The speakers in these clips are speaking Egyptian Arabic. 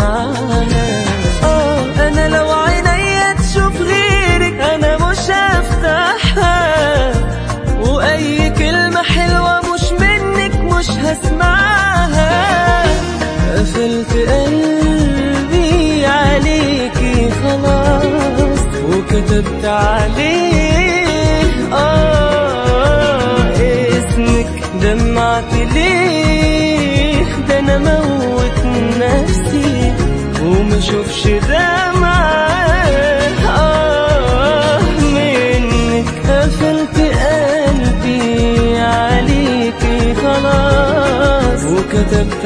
معاها آه أنا لو عينيا تشوف غيرك أنا مش هفتحها وأي كلمة حلوة مش منك مش هسمعها قفلت قلبي عليكي خلاص وكتبت عليه آه اسمك دمعت ليه ده أنا موت نفسي وما اشوفش دمعة آه منك قفلت قلبي عليكي خلاص وكتبت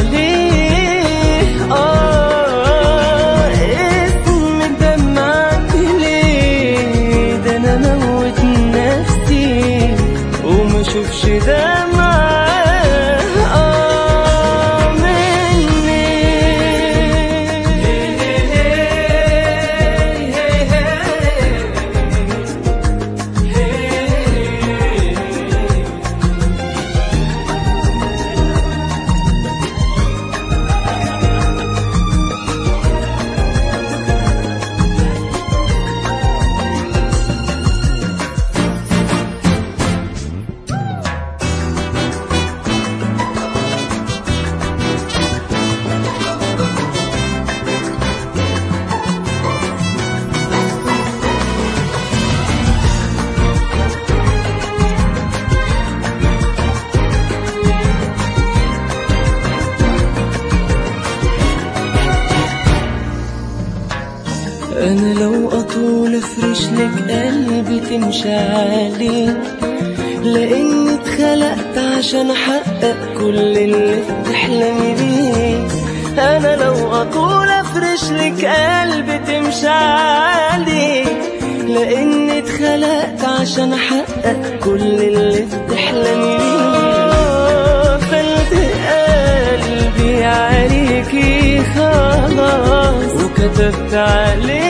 عليه آه اسمك دمعت ليه ده أنا موت نفسي وما اشوفش دمعة آه مني انا لو اطول افرش لك قلبي تمشي عليه لاني اتخلقت عشان احقق كل اللي بتحلمي بيه انا لو اطول افرش لك قلبي تمشي عليه لاني اتخلقت عشان احقق كل اللي بتحلمي بيه قفلت قلبي عليكي خلاص وكتبت عليه